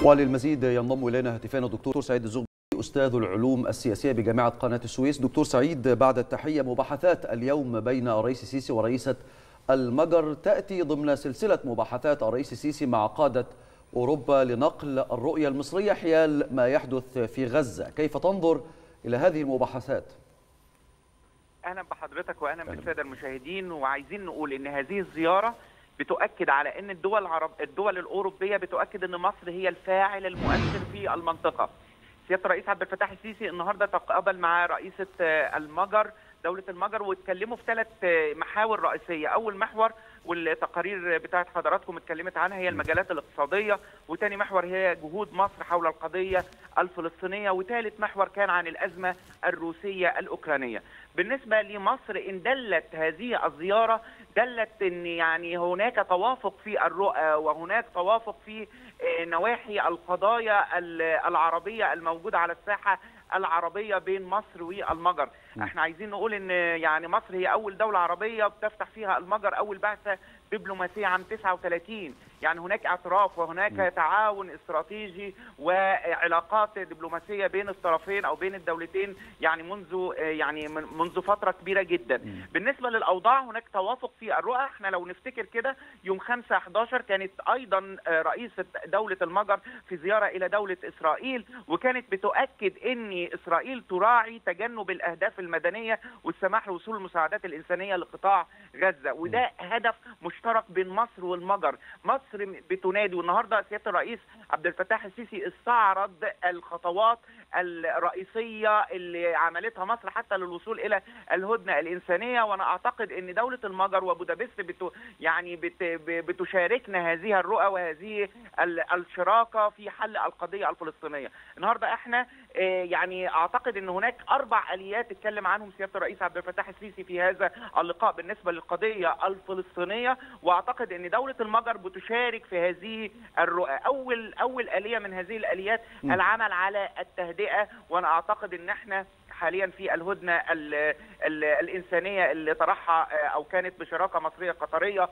وللمزيد ينضم الينا هاتفيا الدكتور سعيد الزغبي استاذ العلوم السياسيه بجامعه قناه السويس دكتور سعيد بعد التحيه مباحثات اليوم بين الرئيس السيسي ورئيسه المجر تاتي ضمن سلسله مباحثات الرئيس السيسي مع قاده اوروبا لنقل الرؤيه المصريه حيال ما يحدث في غزه كيف تنظر الى هذه المباحثات اهلا بحضرتك واهلا بالساده المشاهدين وعايزين نقول ان هذه الزياره بتؤكد على ان الدول العرب الدول الاوروبيه بتؤكد ان مصر هي الفاعل المؤثر في المنطقه. سياده الرئيس عبد الفتاح السيسي النهارده تقابل مع رئيسه المجر دوله المجر واتكلموا في ثلاث محاور رئيسيه، اول محور والتقارير بتاعت حضراتكم اتكلمت عنها هي المجالات الاقتصاديه، وثاني محور هي جهود مصر حول القضيه الفلسطينيه، وثالث محور كان عن الازمه الروسيه الاوكرانيه. بالنسبه لمصر ان دلت هذه الزياره دلت ان يعني هناك توافق في الرؤى وهناك توافق في نواحي القضايا العربيه الموجوده على الساحه العربيه بين مصر والمجر احنا عايزين نقول ان يعني مصر هي اول دوله عربيه بتفتح فيها المجر اول بعثه دبلوماسيه عام 39 يعني هناك اعتراف وهناك م. تعاون استراتيجي وعلاقات دبلوماسيه بين الطرفين او بين الدولتين يعني منذ يعني منذ فتره كبيره جدا م. بالنسبه للاوضاع هناك توافق في الرؤى احنا لو نفتكر كده يوم 5 11 كانت ايضا رئيسه دوله المجر في زياره الى دوله اسرائيل وكانت بتؤكد ان اسرائيل تراعي تجنب الاهداف المدنيه والسماح لوصول المساعدات الانسانيه لقطاع غزه وده هدف مشترك بين مصر والمجر مصر بتنادي والنهارده سياده الرئيس عبد الفتاح السيسي استعرض الخطوات الرئيسيه اللي عملتها مصر حتى للوصول الى الهدنه الانسانيه وانا اعتقد ان دوله المجر وبودابست بتو يعني بت بتشاركنا هذه الرؤى وهذه الشراكه في حل القضيه الفلسطينيه. النهارده احنا يعني اعتقد ان هناك اربع اليات اتكلم عنهم سياده الرئيس عبد الفتاح السيسي في هذا اللقاء بالنسبه للقضيه الفلسطينيه واعتقد ان دوله المجر بتشارك في هذه الرؤى. اول اول اليه من هذه الاليات م. العمل على التهدئه وانا اعتقد ان احنا حاليا في الهدنه ال ال الانسانيه اللي طرحها او كانت بشراكه مصريه قطريه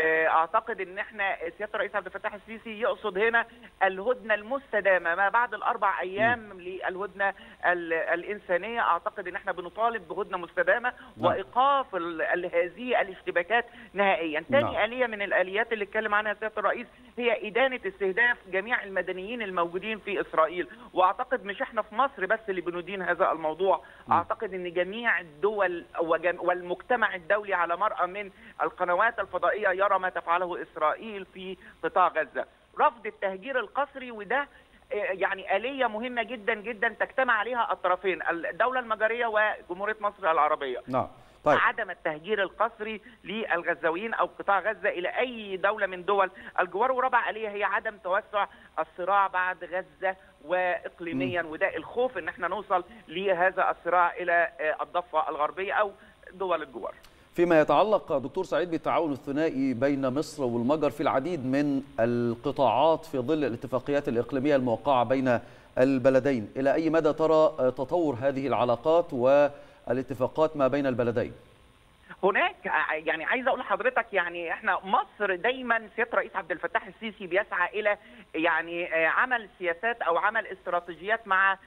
اعتقد ان احنا سياده الرئيس عبد الفتاح السيسي يقصد هنا الهدنه المستدامه ما بعد الاربع ايام م. للهدنه الانسانيه اعتقد ان احنا بنطالب بهدنه مستدامه م. وايقاف هذه الاشتباكات نهائيا. ثاني اليه من الاليات اللي اتكلم عنها سياده الرئيس هي ادانه استهداف جميع المدنيين الموجودين في اسرائيل واعتقد مش احنا في مصر بس اللي بندين هذا الموضوع اعتقد ان جميع الدول والمجتمع الدولي على مرأى من القنوات الفضائيه يرى ما تفعله اسرائيل في قطاع غزه رفض التهجير القسري وده يعني آلية مهمة جدا جدا تجتمع عليها الطرفين الدولة المجرية وجمهورية مصر العربية نعم طيب. عدم التهجير القسري للغزاويين او قطاع غزه الى اي دوله من دول الجوار ورابع اليه هي عدم توسع الصراع بعد غزه واقليميا م. وده الخوف ان احنا نوصل لهذا الصراع الى الضفه الغربيه او دول الجوار. فيما يتعلق دكتور سعيد بالتعاون الثنائي بين مصر والمجر في العديد من القطاعات في ظل الاتفاقيات الاقليميه الموقعه بين البلدين، الى اي مدى ترى تطور هذه العلاقات و الاتفاقات ما بين البلدين هناك يعني عايز اقول لحضرتك يعني احنا مصر دايما سياده الرئيس عبد الفتاح السيسي بيسعى الى يعني عمل سياسات او عمل استراتيجيات مع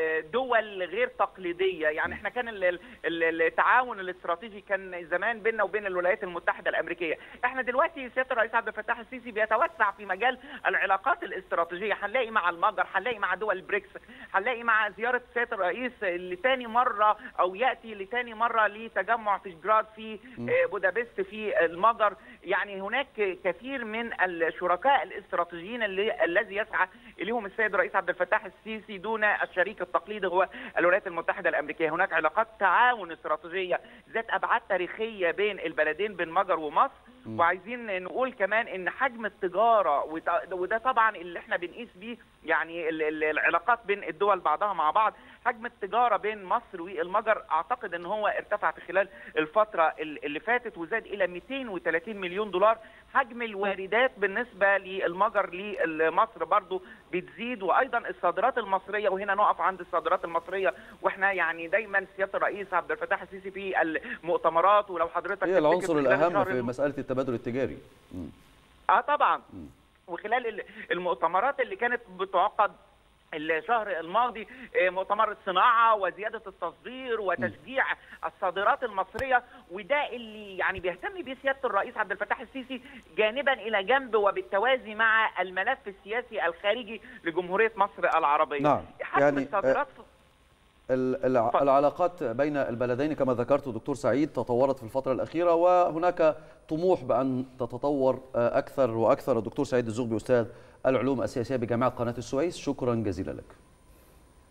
دول غير تقليديه يعني احنا كان التعاون الاستراتيجي كان زمان بيننا وبين الولايات المتحده الامريكيه احنا دلوقتي سياده الرئيس عبد الفتاح السيسي بيتوسع في مجال العلاقات الاستراتيجيه هنلاقي مع المجر هنلاقي مع دول بريكس هنلاقي مع زياره سياده الرئيس لثاني مره او ياتي لثاني مره لتجمع فيشجراد في بودابست في المجر يعني هناك كثير من الشركاء الاستراتيجيين اللي الذي يسعى اليهم السيد الرئيس عبد الفتاح السيسي دون الشريك التقليدي هو الولايات المتحده الامريكيه، هناك علاقات تعاون استراتيجيه ذات ابعاد تاريخيه بين البلدين بين مجر ومصر م. وعايزين نقول كمان ان حجم التجاره وده طبعا اللي احنا بنقيس بيه يعني العلاقات بين الدول بعضها مع بعض حجم التجاره بين مصر والمجر اعتقد ان هو ارتفع في خلال الفتره اللي فاتت وزاد الى 230 مليون دولار حجم الواردات بالنسبه للمجر لمصر برضو بتزيد وايضا الصادرات المصريه وهنا نقف عند الصادرات المصريه واحنا يعني دايما سياده الرئيس عبد الفتاح السيسي في المؤتمرات ولو حضرتك هي العنصر الاهم في مساله التبادل التجاري اه طبعا م. وخلال المؤتمرات اللي كانت بتعقد الشهر الماضي مؤتمر الصناعه وزياده التصدير وتشجيع الصادرات المصريه وده اللي يعني بيهتم بيه سياده الرئيس عبد الفتاح السيسي جانبا الى جنب وبالتوازي مع الملف السياسي الخارجي لجمهوريه مصر العربيه. نعم يعني الصادرات العلاقات بين البلدين كما ذكرت دكتور سعيد تطورت في الفترة الأخيرة وهناك طموح بأن تتطور أكثر وأكثر الدكتور سعيد الزغبي أستاذ العلوم السياسية بجامعة قناة السويس شكرا جزيلا لك